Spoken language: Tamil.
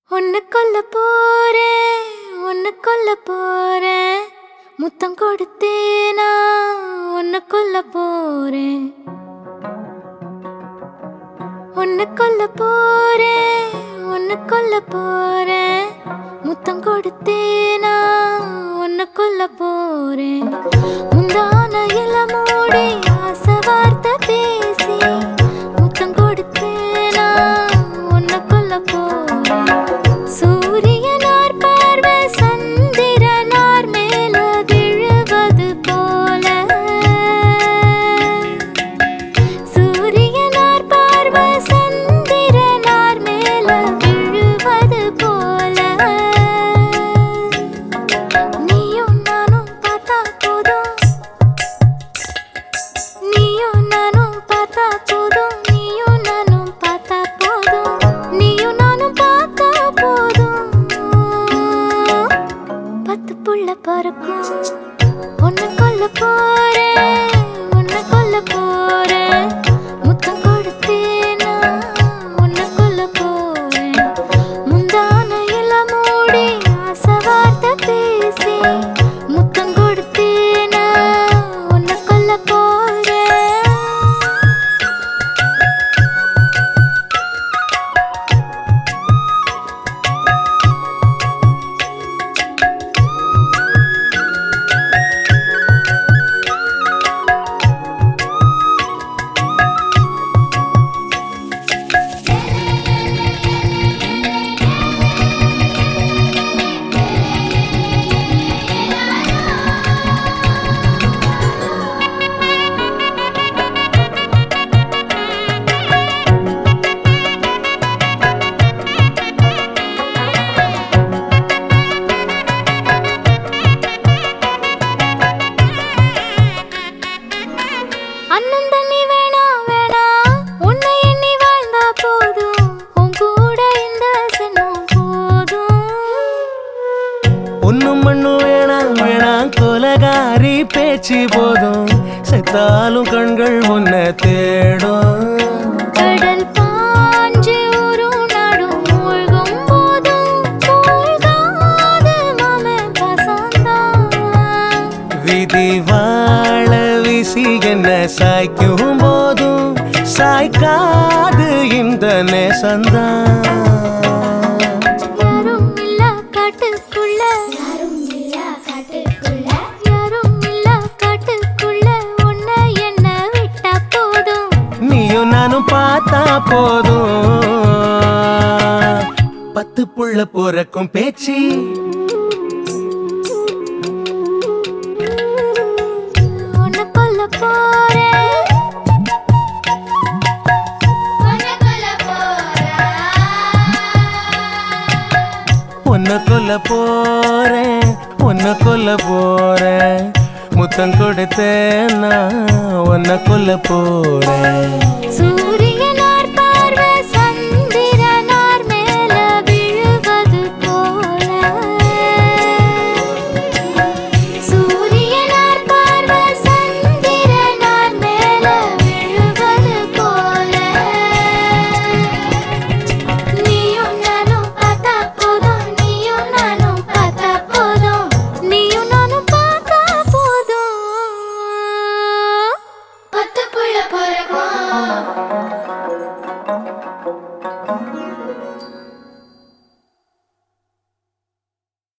ஒன்னு கொல்ல போறேன் ஒன்னு கொல்ல போறேன் முத்தம் கொடுத்தேனா ஒன்னு கொல்ல போறேன் ஒன்னு கொல்ல போறேன் ஒன்னு கொல்ல போறேன் முத்தம் கொடுத்தேனா ஒன்னு கொல்ல போறேன் முந்தான இல மூடி ஆசை வார்த்தை பேசி முத்தம் கொடுத்தேனா ஒன்னு கொல்ல போறேன் சூரியனார் பார்வை சந்திரனார் மேல விழுவது போல சூரியனார் பார்வை சந்திரனார் மேல விழுவது போல நீயும் நானும் பார்த்தா போதும் நீயும் நானும் பார்த்தா போதும் நீயும் நானும் பார்த்தா போதும் நீயும் நானும் பார்த்தா போதும் பத்து புள்ள பறக்கும் ஒன்னு கொல்ல போறேன் ஒன்னு கொல்ல போறேன் முத்தம் கொடுத்தேனா ஒன்னு கொல்ல போறேன் முந்தான இல மூடி ஆசை வார்த்தை பேசி முத்தம் கொடுத்தேனா ஒன்னு கொல்ல போறேன் அண்ணன் தண்ணி வேணாம் வேணாம் உன்னை எண்ணி வாழ்ந்தா போதும் உன் கூட இந்த சென்னம் போதும் ஒண்ணும் மண்ணும் வேணாம் வேணாம் கொலகாரி பேச்சு போதும் செத்தாலும் கண்கள் உன்னை தேடும் கடல் பாஞ்சு ஒரு நாடும் மூழ்கும் போதும் மூழ்காத மாமன் பசந்தான் விதி வாழ விசி என்ன சாய்க்கும் போதும் சாய்க்காது இந்த நேசந்தான் யாரும் இல்ல காட்டுக்குள்ள யாரும் இல்ல காட்டுக்குள்ள யாரும் இல்ல காட்டுக்குள்ள உன்னை என்ன விட்டா போதும் நீயும் நானும் பார்த்தா போதும் பத்து புள்ள பிறக்கும் பேச்சு உன்னை கொல்ல போறேன் உன்னை கொல்ல உன்னை கொல்ல போறேன் உன்னை கொல்ல போறேன் முத்தம் கொடுத்தேன் நான் உன்னை கொல்ல போறேன் சூரிய